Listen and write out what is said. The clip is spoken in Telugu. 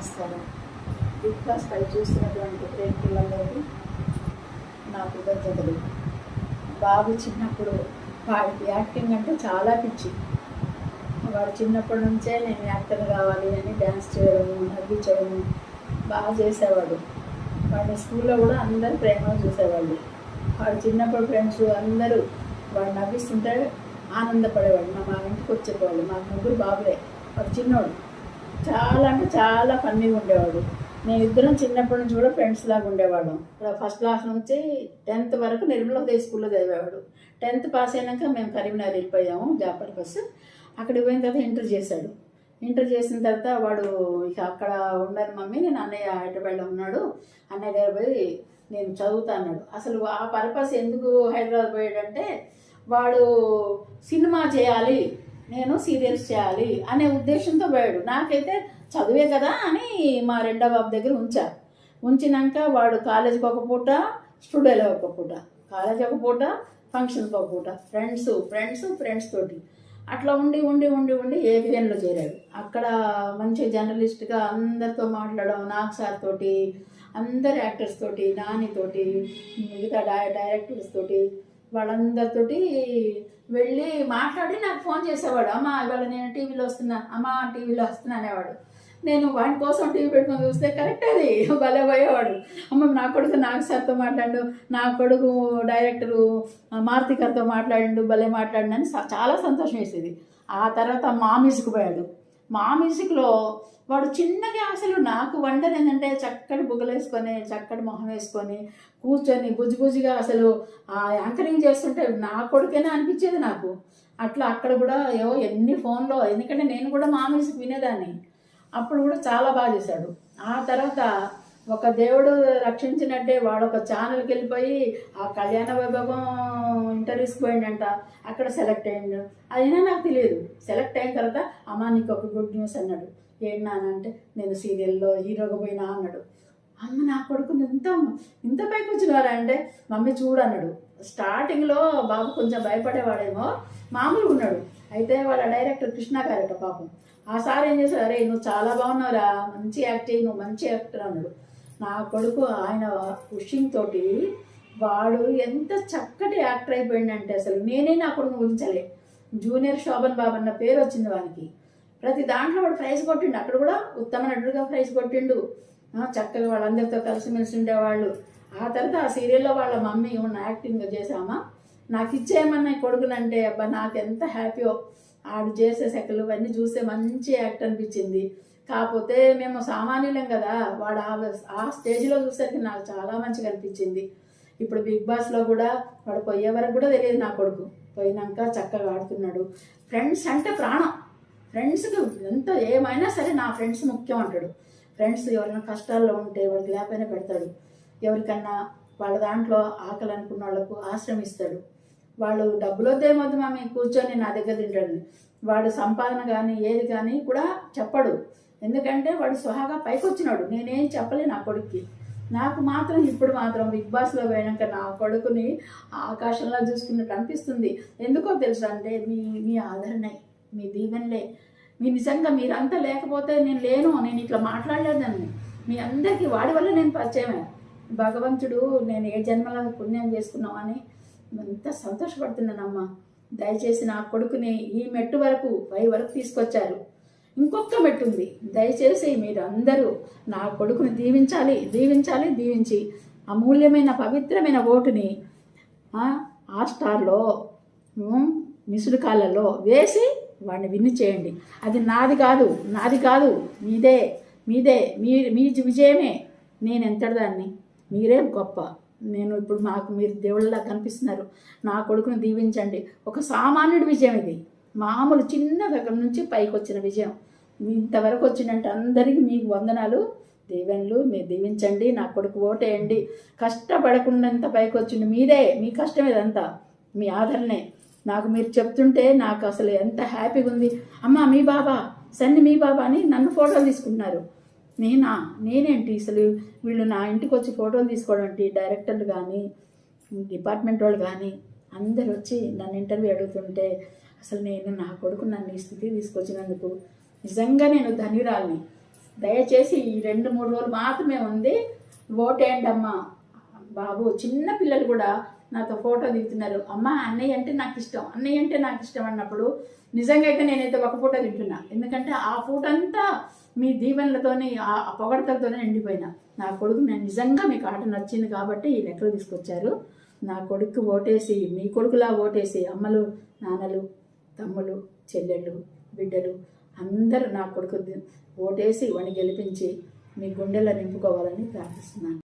నమస్కారం బిగ్ బాస్ పై చూస్తున్నటువంటి ప్రేమ పిల్లలకు నా కృతజ్ఞతలు బాబు చిన్నప్పుడు వాడికి యాక్టింగ్ అంటే చాలా పిచ్చి వాడు చిన్నప్పటి నుంచే నేను యాక్టర్ కావాలి అని డ్యాన్స్ చేయడము నవ్వించడము బాగా చేసేవాడు వాడిని స్కూల్లో కూడా అందరూ ప్రేమగా చూసేవాళ్ళు వాడు చిన్నప్పుడు ఫ్రెండ్స్ అందరూ వాడు నవ్విస్తుంటే ఆనందపడేవాడు మా మా ఇంటికి వచ్చేవాళ్ళు మా ముగ్గురు బాబులే వాడు చిన్నోడు చాలా అంటే చాలా ఫన్నీగా ఉండేవాడు నేను ఇద్దరం చిన్నప్పటి నుంచి కూడా ఫ్రెండ్స్ లాగా ఉండేవాళ్ళం ఫస్ట్ క్లాస్ నుంచి టెన్త్ వరకు నిర్మలోదయ స్కూల్లో చదివేవాడు టెన్త్ పాస్ అయినాక మేము కరీంనగర్ వెళ్ళిపోయాము జాబ్ పర్పస్ అక్కడికి పోయిన తర్వాత ఇంటర్ చేశాడు ఇంటర్ చేసిన తర్వాత వాడు ఇక అక్కడ ఉండను మమ్మీ నేను అన్నయ్య హైదరాబాద్లో ఉన్నాడు అన్నయ్య దగ్గర పోయి నేను చదువుతా అన్నాడు అసలు ఆ పర్పస్ ఎందుకు హైదరాబాద్ పోయాడంటే వాడు సినిమా చేయాలి నేను సీరియల్స్ చేయాలి అనే ఉద్దేశంతో పోయాడు నాకైతే చదువే కదా అని మా రెండో బాబు దగ్గర ఉంచా ఉంచినాక వాడు కాలేజీకి ఒక పూట స్టూడియోలో ఒక పూట కాలేజీ ఒక పూట ఫంక్షన్కి ఒక పూట ఫ్రెండ్స్ ఫ్రెండ్స్ ఫ్రెండ్స్ తోటి అట్లా ఉండి ఉండి ఉండి ఉండి ఏబిఎన్లో చేరాడు అక్కడ మంచి జర్నలిస్ట్గా అందరితో మాట్లాడడం నాగ్ సార్ తోటి అందరు యాక్టర్స్ తోటి నాని తోటి మిగతా డై డైరెక్టర్స్ తోటి వాళ్ళందరితోటి వెళ్ళి మాట్లాడి నాకు ఫోన్ చేసేవాడు అమ్మ ఇవాళ నేను టీవీలో వస్తున్నా అమ్మ టీవీలో వస్తున్నా అనేవాడు నేను వాడి కోసం టీవీ పెట్టుకొని చూస్తే కరెక్ట్ అది భలే పోయేవాడు అమ్మ నా కొడుకు నాగ్ సార్తో మాట్లాడు నా కొడుకు డైరెక్టరు మారుతి గారితో మాట్లాడిండు భలే మాట్లాడినని స- చాలా సంతోషం వేసేది ఆ తర్వాత మా మ్యూజిక్ పోయాడు మా మ్యూజిక్లో వాడు చిన్నగా అసలు నాకు వండర్ ఏంటంటే చక్కటి బుగ్గలు వేసుకొని చక్కటి మొహం వేసుకొని కూర్చొని బుజ్జి బుజ్జిగా అసలు ఆ యాంకరింగ్ చేస్తుంటే నా కొడుకేనా అనిపించేది నాకు అట్లా అక్కడ కూడా ఏవో ఎన్ని ఫోన్లో ఎందుకంటే నేను కూడా మా మ్యూజిక్ వినేదాన్ని అప్పుడు కూడా చాలా బాగా చేశాడు ఆ తర్వాత ఒక దేవుడు రక్షించినట్టే వాడు ఒక ఛానల్కి వెళ్ళిపోయి ఆ కళ్యాణ వైభవం ఇంటర్వ్యూస్కి పోయిండంట అక్కడ సెలెక్ట్ అయ్యిండు అయినా నాకు తెలియదు సెలెక్ట్ అయిన తర్వాత అమ్మ నీకు ఒక గుడ్ న్యూస్ అన్నాడు ఏంటి నాన్న అంటే నేను సీరియల్లో హీరోగా పోయినా అన్నాడు అమ్మ నా కొడుకు ఇంత ఇంత పైకి వచ్చినవారా అంటే మమ్మీ చూడు అన్నాడు స్టార్టింగ్లో బాబు కొంచెం భయపడేవాడేమో మామూలుగా ఉన్నాడు అయితే వాళ్ళ డైరెక్టర్ కృష్ణ గారట పాపం ఆ సార్ ఏం చేశాడు అరే నువ్వు చాలా బాగున్నావురా మంచి యాక్టింగ్ నువ్వు మంచి యాక్టర్ అన్నాడు నా కొడుకు ఆయన పుషింగ్ తోటి వాడు ఎంత చక్కటి యాక్టర్ అయిపోయిందంటే అసలు నేనే నా కొడుకు ఊహించలే జూనియర్ శోభన్ బాబు అన్న పేరు వచ్చింది వానికి ప్రతి దాంట్లో వాడు ప్రైజ్ కొట్టిండు అక్కడ కూడా ఉత్తమ నటుడుగా ప్రైజ్ కొట్టిండు ఆ, చక్కగా వాళ్ళందరితో కలిసిమెలిసి ఉండేవాళ్ళు ఆ తర్వాత ఆ సీరియల్లో వాళ్ళ మమ్మీ ఉన్న యాక్టింగ్ చేసామా నాకు ఇచ్చేయమన్న ఈ కొడుకునంటే అబ్బా నాకు ఎంత హ్యాపీయో ఆడు చేసే సెకలు ఇవన్నీ చూస్తే మంచి యాక్ట్ అనిపించింది కాకపోతే మేము సామాన్యులం కదా వాడు ఆ ఆ స్టేజ్లో చూసరికి నాకు చాలా మంచిగా అనిపించింది ఇప్పుడు బిగ్ బాస్లో కూడా వాడు పోయే వరకు కూడా తెలియదు నా కొడుకు పోయినాక చక్కగా ఆడుతున్నాడు ఫ్రెండ్స్ అంటే ప్రాణం ఫ్రెండ్స్కి ఎంత ఏమైనా సరే నా ఫ్రెండ్స్ ముఖ్యం అంటాడు ఫ్రెండ్స్ ఎవరైనా కష్టాల్లో ఉంటే వాడికి లేపైనా పెడతాడు ఎవరికన్నా వాళ్ళ దాంట్లో ఆకలి అనుకున్న వాళ్ళకు ఆశ్రమిస్తాడు వాళ్ళు డబ్బులు వద్దేమొద్దు మమ్మీ కూర్చొని నా దగ్గర తింటాడు వాడు సంపాదన కానీ ఏది కానీ కూడా చెప్పడు ఎందుకంటే వాడు స్వహాగా పైకి వచ్చినాడు నేనేం చెప్పలే నా కొడుక్కి నాకు మాత్రం ఇప్పుడు మాత్రం బిగ్ బాస్లో పోయినాక నా కొడుకుని ఆకాశంలో చూసుకున్నట్టు అనిపిస్తుంది ఎందుకో తెలుసా అంటే మీ మీ ఆదరణే మీ దీవెనలే మీ నిజంగా మీరంతా లేకపోతే నేను లేను నేను ఇట్లా మాట్లాడలేదని మీ అందరికీ వాడి వల్ల నేను పరిచయమే భగవంతుడు నేను ఏ జన్మలో పుణ్యం చేసుకున్నామని ఎంత సంతోషపడుతున్నానమ్మా దయచేసి నా కొడుకుని ఈ మెట్టు వరకు పై వరకు తీసుకొచ్చారు ఇంకొక మెట్టు ఉంది దయచేసి మీరు అందరూ నా కొడుకుని దీవించాలి దీవించాలి దీవించి అమూల్యమైన పవిత్రమైన ఓటుని ఆ, ఆ స్టార్లో ఉమ్, మిసుడు కాళ్ళలో వేసి వాడిని విన్ని చేయండి అది నాది కాదు నాది కాదు మీదే మీదే మీ మీ విజయమే నేను ఎంతటిదాన్ని మీరే గొప్ప నేను ఇప్పుడు మాకు మీరు దేవుళ్ళలా కనిపిస్తున్నారు నా కొడుకుని దీవించండి ఒక సామాన్యుడి విజయం ఇది మామూలు చిన్న దగ్గర నుంచి పైకి వచ్చిన విజయం ఇంతవరకు వచ్చిందంటే అందరికీ మీకు వందనాలు దీవెనలు మీరు దీవించండి నా కొడుకు ఓటేయండి కష్టపడకుండా పైకి వచ్చింది మీదే మీ కష్టం ఇదంతా మీ ఆదరణే నాకు మీరు చెప్తుంటే నాకు అసలు ఎంత హ్యాపీగా ఉంది అమ్మ మీ బాబా సన్ని మీ బాబా అని నన్ను ఫోటోలు తీసుకుంటున్నారు నేనా నేనేంటి అసలు వీళ్ళు నా ఇంటికి వచ్చి ఫోటోలు తీసుకోవడం ఏంటి డైరెక్టర్లు కానీ డిపార్ట్మెంట్ వాళ్ళు కానీ అందరు వచ్చి నన్ను ఇంటర్వ్యూ అడుగుతుంటే అసలు నేను నా కొడుకు నన్ను ఈ స్థితికి తీసుకొచ్చినందుకు నిజంగా నేను ధన్యురాలిని దయచేసి ఈ రెండు మూడు రోజులు మాత్రమే ఉంది ఓటేయండి అమ్మా బాబు చిన్న పిల్లలు కూడా నాతో ఫోటో దిగుతున్నారు అమ్మ అన్నయ్య అంటే నాకు ఇష్టం అన్నయ్య అంటే నాకు ఇష్టం అన్నప్పుడు నిజంగా అయితే నేనైతే ఒక ఫోటో తింటున్నా ఎందుకంటే ఆ ఫోటో అంతా మీ దీవెనలతోని ఆ ఆ పొగడతలతోనే నిండిపోయినా నా కొడుకు నేను నిజంగా మీకు ఆట నచ్చింది కాబట్టి ఈ లెక్కలు తీసుకొచ్చారు నా కొడుకు ఓటేసి మీ కొడుకులా ఓటేసి అమ్మలు నాన్నలు తమ్ములు చెల్లెళ్ళు బిడ్డలు అందరూ నా కొడుకు ఓటేసి వాడిని గెలిపించి మీ గుండెల్లో నింపుకోవాలని ప్రార్థిస్తున్నాను